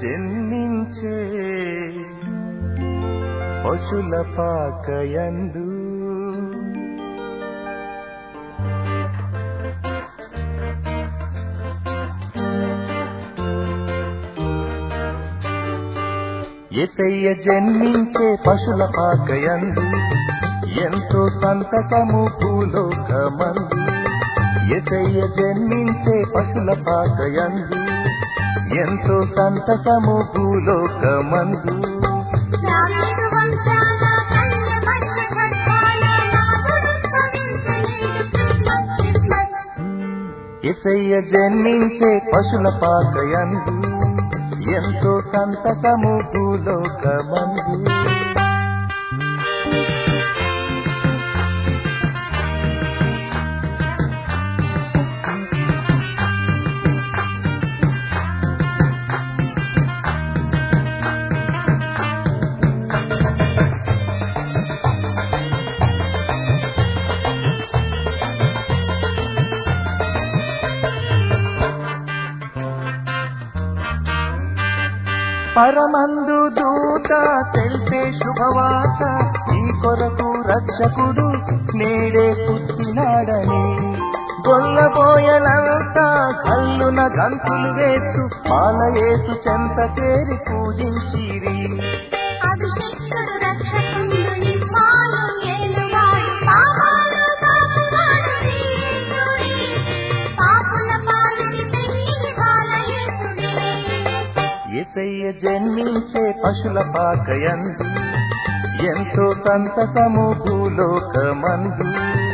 జన్మించే పశుల పాకయందు ఎసయ్య జన్మించే పశుల పాకయందు ఎంతో సంతకము భూలోకమందు ఎసయ్య జన్మించే పశుల పాకయందు ఎంతో సంతకము భూలోకమందు నాలుగు వంశాల కన్య మధ్య ఖడ్గాల నాదుడు స్తవించలేడు క్రిస్మస్ క్రిస్మస్ ఎసయ్య జన్మించే పశుల పాకయందు ఎంతో సంతకము భూలోకమందు పరమందు దూత తెలిపే శుభవార్త ఈ కొరకు రక్షకుడు నేడే పుట్టినాడని గొల్లబోయలంతా కల్లున గంతులు వేస్తూ పాలయేసు చెంత చేరి పూజించిరి అభిషేకుడు రక్షకుండు ఇమ్మాను ఏలువాడు పాపాలు తాకువాడు శ్రీయేసుడే పాపుల పాలిటి పెన్నిది బాలయేసుడే ఎసయ్య జన్మించే పశుల పాకయందు ఎంతో సంతకము భూలోకమందు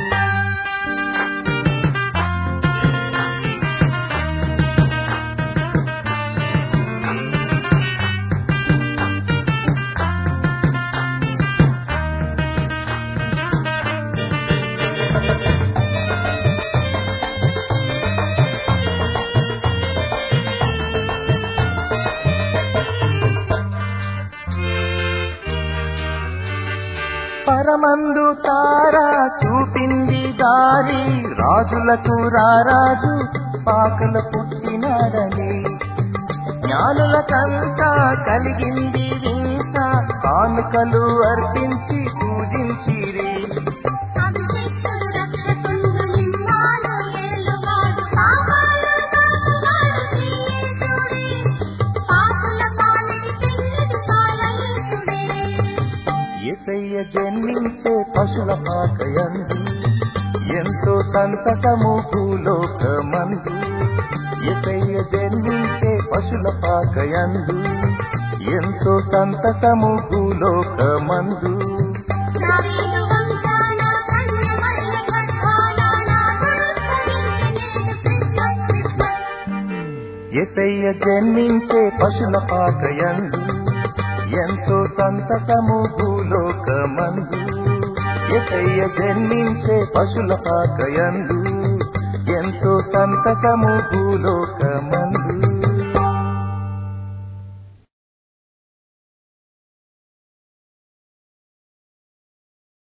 పరమందు తారా చూపింది దారి రాజులకు రారాజు పాకల పుట్టినాడని జ్ఞానులకంతా కలిగింది వింత కానుకలు అర్పించి పూజించిరి అభిషేకుడు రక్షకుండు ఇమ్మాను ఏలువాడు పాపాలు తాకువాడు శ్రీయేసుడే పాపుల పాలిటి పెన్నిది బాలయేసుడే ఎసయ్య జన్మించే పశుల పాకయందు ఎంతో సంతకము భూలోకమందు ఎసయ్య జన్మించే పశుల పాకయందు ఎంతో సంతకము భూలోకమందు దావీదు వంశాన కన్య మధ్య ఖడ్గాల నాదుడు స్తవించలేడు క్రిస్మస్ క్రిస్మస్ ఎసయ్య జన్మించే పశుల పాకయందు ఎంతో సంతకము భూలోకమందు ఎసయ్య జన్మించే పశుల పాకయందు ఎంతో సంతకము భూలోకమందు